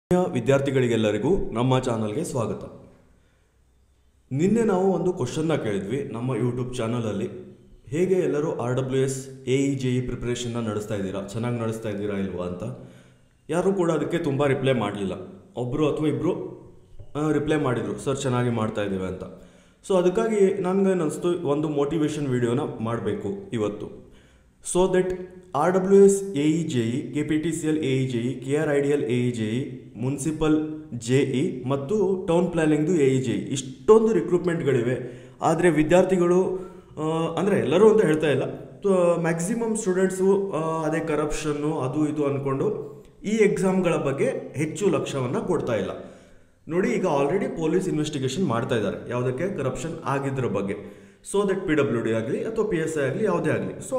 ಪ್ರಿಯ ವಿದ್ಯಾರ್ಥಿಗಳಿಗೆಲ್ಲರಿಗೂ ನಮ್ಮ ಚಾನಲ್ಗೆ ಸ್ವಾಗತ ನಿನ್ನೆ ನಾವು ಒಂದು ಕ್ವಶನ್ನ ಕೇಳಿದ್ವಿ ನಮ್ಮ ಯೂಟ್ಯೂಬ್ ಚಾನಲಲ್ಲಿ ಹೇಗೆ ಎಲ್ಲರೂ R W S A E J E ಪ್ರಿಪ್ರೇಷನ್ನ ನಡೆಸ್ತಾ ಇದ್ದೀರಾ ಚೆನ್ನಾಗಿ ನಡೆಸ್ತಾ ಇದ್ದೀರಾ ಇಲ್ವಾ ಅಂತ ಯಾರೂ ಕೂಡ ಅದಕ್ಕೆ ತುಂಬ ರಿಪ್ಲೈ ಮಾಡಲಿಲ್ಲ ಒಬ್ಬರು ಅಥವಾ ಇಬ್ಬರು ರಿಪ್ಲೈ ಮಾಡಿದರು ಸರ್ ಚೆನ್ನಾಗಿ ಮಾಡ್ತಾ ಇದ್ದೀವಿ ಅಂತ ಸೊ ಅದಕ್ಕಾಗಿ ನನಗೆ ಅನಿಸ್ತು ಒಂದು ಮೋಟಿವೇಶನ್ ವಿಡಿಯೋನ ಮಾಡಬೇಕು ಇವತ್ತು so that R W S A E J E K P T C L A E J E K R I D L A E J E municipal J E ಮತ್ತು town ಪ್ಲಾನಿಂಗ್ದು A E J E ಇಷ್ಟೊಂದು ರಿಕ್ರೂಟ್ಮೆಂಟ್ಗಳಿವೆ ಆದರೆ ವಿದ್ಯಾರ್ಥಿಗಳು ಅಂದರೆ ಎಲ್ಲರೂ ಅಂತ ಹೇಳ್ತಾ ಇಲ್ಲ ಮ್ಯಾಕ್ಸಿಮಮ್ ಸ್ಟೂಡೆಂಟ್ಸು ಅದೇ ಕರಪ್ಷನ್ನು ಅದು ಇದು ಅಂದ್ಕೊಂಡು ಈ ಎಕ್ಸಾಮ್ಗಳ ಬಗ್ಗೆ ಹೆಚ್ಚು ಲಕ್ಷ್ಯವನ್ನು ಕೊಡ್ತಾ ಇಲ್ಲ ನೋಡಿ ಈಗ ಆಲ್ರೆಡಿ ಪೊಲೀಸ್ ಇನ್ವೆಸ್ಟಿಗೇಷನ್ ಮಾಡ್ತಾ ಇದ್ದಾರೆ ಯಾವುದಕ್ಕೆ ಕರಪ್ಷನ್ ಆಗಿದ್ರ ಬಗ್ಗೆ so that P W D ಆಗಲಿ ಅಥವಾ ಪಿ ಎಸ್ ಐ ಆಗಲಿ ಯಾವುದೇ ಆಗಲಿ ಸೊ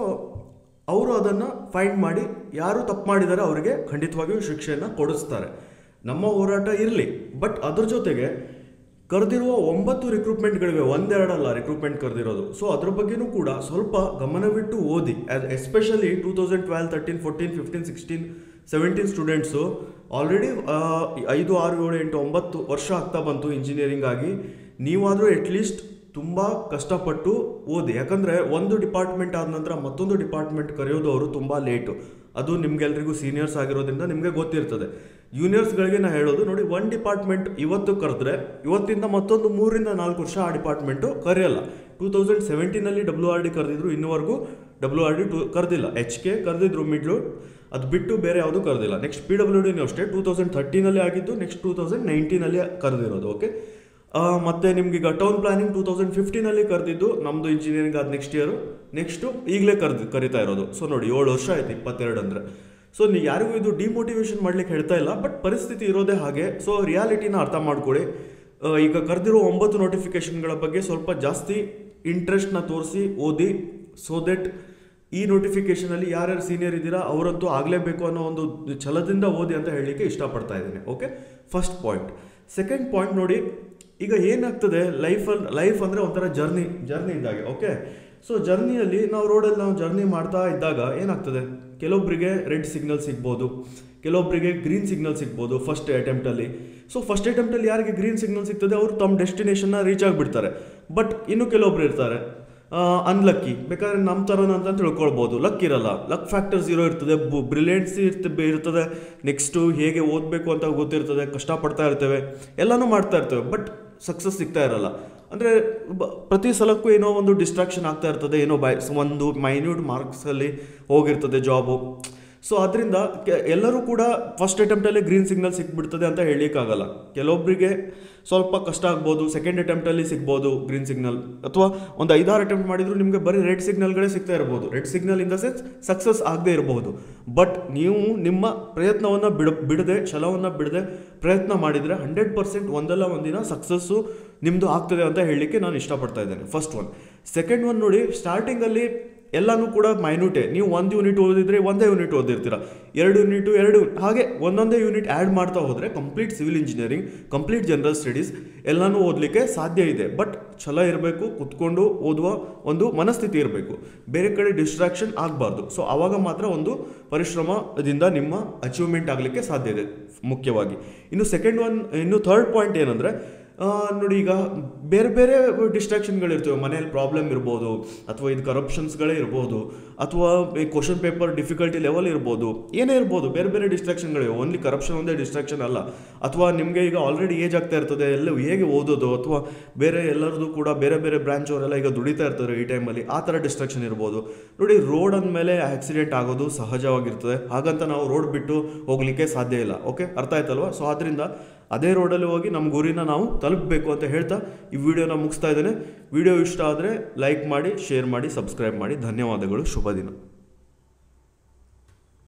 ಅವರು ಅದನ್ನು ಫೈಂಡ್ ಮಾಡಿ ಯಾರು ತಪ್ಪು ಮಾಡಿದ್ದಾರೆ ಅವರಿಗೆ ಖಂಡಿತವಾಗಿಯೂ ಶಿಕ್ಷೆಯನ್ನು ಕೊಡಿಸ್ತಾರೆ ನಮ್ಮ ಹೋರಾಟ ಇರಲಿ ಬಟ್ ಅದ್ರ ಜೊತೆಗೆ ಕರೆದಿರುವ ಒಂಬತ್ತು ರಿಕ್ರೂಟ್ಮೆಂಟ್ಗಳಿವೆ ಒಂದೆರಡಲ್ಲ ರಿಕ್ರೂಟ್ಮೆಂಟ್ ಕರೆದಿರೋದು ಸೊ ಅದ್ರ ಬಗ್ಗೆನೂ ಕೂಡ ಸ್ವಲ್ಪ ಗಮನವಿಟ್ಟು ಓದಿ especially two thousand twelve thirteen fourteen fifteen sixteen seventeen students already ಐದು ಆರು ಏಳು ಎಂಟು ಒಂಬತ್ತು ವರ್ಷ ಆಗ್ತಾ ಬಂತು ಇಂಜಿನಿಯರಿಂಗ್ ಆಗಿ ನೀವಾದರೂ ಅಟ್ಲೀಸ್ಟ್ ತುಂಬ ಕಷ್ಟಪಟ್ಟು ಓದಿ ಯಾಕಂದರೆ ಒಂದು ಡಿಪಾರ್ಟ್ಮೆಂಟ್ ಆದ ನಂತರ ಮತ್ತೊಂದು ಡಿಪಾರ್ಟ್ಮೆಂಟ್ ಕರೆಯೋದು ಅವರು ತುಂಬ ಲೇಟು ಅದು ನಿಮ್ಗೆಲ್ರಿಗೂ ಸೀನಿಯರ್ಸ್ ಆಗಿರೋದ್ರಿಂದ ನಿಮಗೆ ಗೊತ್ತಿರ್ತದೆ ಜೂನಿಯರ್ಸ್ಗಳಿಗೆ ನಾ ಹೇಳೋದು ನೋಡಿ ಒನ್ ಡಿಪಾರ್ಟ್ಮೆಂಟ್ ಇವತ್ತು ಕರೆದ್ರೆ ಇವತ್ತಿಂದ ಮತ್ತೊಂದು ಮೂರಿಂದ ನಾಲ್ಕು ವರ್ಷ ಆ ಡಿಪಾರ್ಟ್ಮೆಂಟು ಕರೆಯಲ್ಲ ಟೂ ತೌಸಂಡ್ ಸೆವೆಂಟೀನಲ್ಲಿ ಡಬ್ಲ್ಯೂ ಆರ್ ಡಿ ಕರೆದಿದ್ರು ಇನ್ನುವರೆಗೂ ಡಬ್ಲ್ಯೂ ಆರ್ ಡಿ ಟು ಕರೆದಿಲ್ಲ ಎಚ್ ಕೆ ಕರೆದಿದ್ರು ಮಿಡ್ಲು ಅದು ಬಿಟ್ಟು ಬೇರೆ ಯಾವುದೂ ಕರೆದಿಲ್ಲ ನೆಕ್ಸ್ಟ್ ಪಿ ಡಬ್ಲ್ಯೂ ಡಿನೂ ಅಷ್ಟೇ ಟೂ ತೌಸಂಡ್ ಥರ್ಟೀನಲ್ಲಿ ಆಗಿದ್ದು ನೆಕ್ಸ್ಟ್ ಟೂ ತೌಸಂಡ್ ನೈನ್ಟೀನಲ್ಲಿ ಕರೆದಿರೋದು ಓಕೆ ಮತ್ತು ನಿಮ್ಗೆ ಈಗ ಟೌನ್ ಪ್ಲಾನಿಂಗ್ ಟೂ ತೌಸಂಡ್ ಫಿಫ್ಟೀನಲ್ಲಿ ಕರೆದಿದ್ದು ನಮ್ಮದು ಇಂಜಿನಿಯರಿಂಗ್ ಆದ ನೆಕ್ಸ್ಟ್ ಇಯರು ನೆಕ್ಸ್ಟು ಈಗಲೇ ಕರೆದು ಕರಿತಾ ಇರೋದು ಸೊ ನೋಡಿ ಏಳು ವರ್ಷ ಆಯ್ತು ಇಪ್ಪತ್ತೆರಡು ಅಂದರೆ ಸೊ ನೀವು ಯಾರಿಗೂ ಇದು ಡಿಮೋಟಿವೇಶನ್ ಮಾಡ್ಲಿಕ್ಕೆ ಹೇಳ್ತಾ ಇಲ್ಲ ಬಟ್ ಪರಿಸ್ಥಿತಿ ಇರೋದೇ ಹಾಗೆ ಸೊ ರಿಯಾಲಿಟಿನ ಅರ್ಥ ಮಾಡ್ಕೊಳ್ಳಿ ಆ, ಈಗ ಕರೆದಿರೋ ಒಂಬತ್ತು ನೋಟಿಫಿಕೇಶನ್ಗಳ ಬಗ್ಗೆ ಸ್ವಲ್ಪ ಜಾಸ್ತಿ ಇಂಟ್ರೆಸ್ಟ್ನ ತೋರಿಸಿ ಓದಿ ಸೊ ದಟ್ ಈ ನೋಟಿಫಿಕೇಶನಲ್ಲಿ ಯಾರ್ಯಾರು ಸೀನಿಯರ್ ಇದ್ದೀರಾ ಅವರಂತೂ ಆಗಲೇಬೇಕು ಅನ್ನೋ ಒಂದು ಛಲದಿಂದ ಓದಿ ಅಂತ ಹೇಳಲಿಕ್ಕೆ ಇಷ್ಟಪಡ್ತಾ ಇದ್ದೀನಿ okay first point second point ನೋಡಿ ಈಗ ಏನಾಗ್ತದೆ ಲೈಫಲ್ಲಿ ಲೈಫ್ ಅಂದರೆ ಒಂಥರ ಜರ್ನಿ ಜರ್ನಿ ಇದ್ದಾಗೆ ಓಕೆ ಸೊ ಜರ್ನಿಯಲ್ಲಿ ನಾವು ರೋಡಲ್ಲಿ ನಾವು ಜರ್ನಿ ಮಾಡ್ತಾ ಇದ್ದಾಗ ಏನಾಗ್ತದೆ ಕೆಲವೊಬ್ಬರಿಗೆ ರೆಡ್ ಸಿಗ್ನಲ್ ಸಿಗ್ಬೋದು ಕೆಲವೊಬ್ಬರಿಗೆ ಗ್ರೀನ್ ಸಿಗ್ನಲ್ ಸಿಗ್ಬೋದು ಫಸ್ಟ್ ಅಟೆಂಪ್ಟಲ್ಲಿ ಸೊ ಫಸ್ಟ್ ಅಟೆಂಪ್ಟಲ್ಲಿ ಯಾರಿಗೆ ಗ್ರೀನ್ ಸಿಗ್ನಲ್ ಸಿಗ್ತದೆ ಅವರು ತಮ್ಮ ಡೆಸ್ಟಿನೇಷನ್ನ ರೀಚ್ ಆಗಿಬಿಡ್ತಾರೆ ಬಟ್ ಇನ್ನು ಕೆಲವೊಬ್ರು ಇರ್ತಾರೆ ಅನ್ಲಕ್ಕಿ ಬೇಕಾದ್ರೆ ನಮ್ಮ ಥರನ ಅಂತ ತಿಳ್ಕೊಳ್ಬೋದು ಲಕ್ ಇರಲ್ಲ ಲಕ್ ಫ್ಯಾಕ್ಟರ್ ಝೀರೋ ಇರ್ತದೆ ಬ್ರಿಲಿಯನ್ಸಿ ಇರ್ತದೆ ಇರ್ತದೆ ನೆಕ್ಸ್ಟು ಹೇಗೆ ಓದಬೇಕು ಅಂತ ಗೊತ್ತಿರ್ತದೆ ಕಷ್ಟಪಡ್ತಾ ಇರ್ತೇವೆ ಎಲ್ಲನೂ ಮಾಡ್ತಾ ಇರ್ತೇವೆ ಬಟ್ ಸಕ್ಸಸ್ ಸಿಗ್ತಾ ಇರಲ್ಲ ಅಂದರೆ ಪ್ರತಿ ಸಲಕ್ಕೂ ಏನೋ ಒಂದು ಡಿಸ್ಟ್ರಾಕ್ಷನ್ ಆಗ್ತಾ ಇರ್ತದೆ ಏನೋ ಬೈ ಒಂದು ಮೈನ್ಯೂಟ್ ಮಾರ್ಕ್ಸಲ್ಲಿ ಹೋಗಿರ್ತದೆ ಜಾಬು ಸೊ ಅದರಿಂದ ಎಲ್ಲರೂ ಕೂಡ ಫಸ್ಟ್ ಅಟೆಂಪ್ಟಲ್ಲಿ ಗ್ರೀನ್ ಸಿಗ್ನಲ್ ಸಿಕ್ಬಿಡ್ತದೆ ಅಂತ ಹೇಳಲಿಕ್ಕಾಗಲ್ಲ ಕೆಲವೊಬ್ಬರಿಗೆ ಸ್ವಲ್ಪ ಕಷ್ಟ ಆಗ್ಬೋದು ಸೆಕೆಂಡ್ ಅಟೆಂಪ್ಟಲ್ಲಿ ಸಿಗ್ಬೋದು ಗ್ರೀನ್ ಸಿಗ್ನಲ್ ಅಥವಾ ಒಂದು ಐದಾರು ಅಟೆಂಪ್ಟ್ ಮಾಡಿದ್ರು ನಿಮಗೆ ಬರೀ ರೆಡ್ ಸಿಗ್ನಲ್ಗಳೇ ಸಿಗ್ತಾ ಇರ್ಬೋದು red signal in the sense success ಆಗದೆ ಇರಬಹುದು ಬಟ್ ನೀವು ನಿಮ್ಮ ಪ್ರಯತ್ನವನ್ನು ಬಿಡ ಬಿಡದೆ ಛಲವನ್ನು ಬಿಡದೆ ಪ್ರಯತ್ನ ಮಾಡಿದರೆ ಹಂಡ್ರೆಡ್ ಪರ್ಸೆಂಟ್ ಒಂದಲ್ಲ ಒಂದಿನ ಸಕ್ಸಸ್ಸು ನಿಮ್ಮದು ಆಗ್ತದೆ ಅಂತ ಹೇಳಲಿಕ್ಕೆ ನಾನು ಇಷ್ಟಪಡ್ತಾ ಇದ್ದೇನೆ ಫಸ್ಟ್ ಒನ್ ಸೆಕೆಂಡ್ ಒನ್ ನೋಡಿ ಸ್ಟಾರ್ಟಿಂಗಲ್ಲಿ ಎಲ್ಲನೂ ಕೂಡ ಮೈನ್ಯೂಟೇ ನೀವು ಒಂದು ಯೂನಿಟ್ ಓದಿದ್ರೆ ಒಂದೇ ಯೂನಿಟ್ ಓದಿರ್ತೀರ ಎರಡು ಯೂನಿಟು ಎರಡು ಹಾಗೆ ಒಂದೊಂದೇ ಯೂನಿಟ್ ಆ್ಯಡ್ ಮಾಡ್ತಾ ಹೋದರೆ complete civil engineering complete general studies ಎಲ್ಲನೂ ಓದಲಿಕ್ಕೆ ಸಾಧ್ಯ ಇದೆ ಬಟ್ ಛಲ ಇರಬೇಕು ಕುತ್ಕೊಂಡು ಓದುವ ಒಂದು ಮನಸ್ಥಿತಿ ಇರಬೇಕು ಬೇರೆ ಕಡೆ ಡಿಸ್ಟ್ರಾಕ್ಷನ್ ಆಗಬಾರ್ದು ಸೊ ಆವಾಗ ಮಾತ್ರ ಒಂದು ಪರಿಶ್ರಮದಿಂದ ನಿಮ್ಮ ಅಚೀವ್ಮೆಂಟ್ ಆಗಲಿಕ್ಕೆ ಸಾಧ್ಯ ಇದೆ ಮುಖ್ಯವಾಗಿ ಇನ್ನು ಸೆಕೆಂಡ್ ಒನ್ ಇನ್ನು ಥರ್ಡ್ ಪಾಯಿಂಟ್ ಏನಂದರೆ ನೋಡಿ ಈಗ ಬೇರೆ ಬೇರೆ ಡಿಸ್ಟ್ರಾಕ್ಷನ್ಗಳಿರ್ತವೆ ಮನೇಲಿ ಪ್ರಾಬ್ಲಮ್ ಇರ್ಬೋದು ಅಥವಾ ಇದು ಕರಪ್ಷನ್ಸ್ಗಳೇ ಇರ್ಬೋದು ಅಥವಾ ಈ ಕ್ವಶನ್ ಪೇಪರ್ ಡಿಫಿಕಲ್ಟಿ ಲೆವೆಲ್ ಇರ್ಬೋದು ಏನೇ ಇರ್ಬೋದು ಬೇರೆ ಬೇರೆ ಡಿಸ್ಟ್ರಾಕ್ಷನ್ಗಳಿವೆ ಓನ್ಲಿ ಕರಪ್ಷನ್ ಒಂದೇ ಡಿಸ್ಟ್ರಾಕ್ಷನ್ ಅಲ್ಲ ಅಥವಾ ನಿಮಗೆ ಈಗ ಆಲ್ರೆಡಿ ಏಜ್ ಆಗ್ತಾ ಇರ್ತದೆ ಎಲ್ಲ ಹೇಗೆ ಓದೋದು ಅಥವಾ ಬೇರೆ ಎಲ್ಲರದು ಕೂಡ ಬೇರೆ ಬೇರೆ ಬ್ರಾಂಚ್ ಅವರೆಲ್ಲ ಈಗ ದುಡಿತಾ ಇರ್ತಾರೆ ಈ ಟೈಮಲ್ಲಿ ಆ ಥರ ಡಿಸ್ಟ್ರಾಕ್ಷನ್ ಇರ್ಬೋದು ನೋಡಿ ರೋಡ್ ಅಂದಮೇಲೆ ಆಕ್ಸಿಡೆಂಟ್ ಆಗೋದು ಸಹಜವಾಗಿರ್ತದೆ ಹಾಗಂತ ನಾವು ರೋಡ್ ಬಿಟ್ಟು ಹೋಗಲಿಕ್ಕೆ ಸಾಧ್ಯ ಇಲ್ಲ ಓಕೆ ಅರ್ಥ ಆಯ್ತಲ್ವಾ ಸೊ ಆದ್ದರಿಂದ ಅದೇ ರೋಡಲ್ಲಿ ಹೋಗಿ ನಮ್ಮ ಗುರಿನ ನಾವು ತಲುಪಬೇಕು ಅಂತ ಹೇಳ್ತಾ ಈ ವಿಡಿಯೋನ ಮುಗಿಸ್ತಾ ಇದ್ದೇನೆ ವಿಡಿಯೋ ಇಷ್ಟ ಆದರೆ ಲೈಕ್ ಮಾಡಿ ಶೇರ್ ಮಾಡಿ ಸಬ್ಸ್ಕ್ರೈಬ್ ಮಾಡಿ ಧನ್ಯವಾದಗಳು ಶುಭ ದಿನ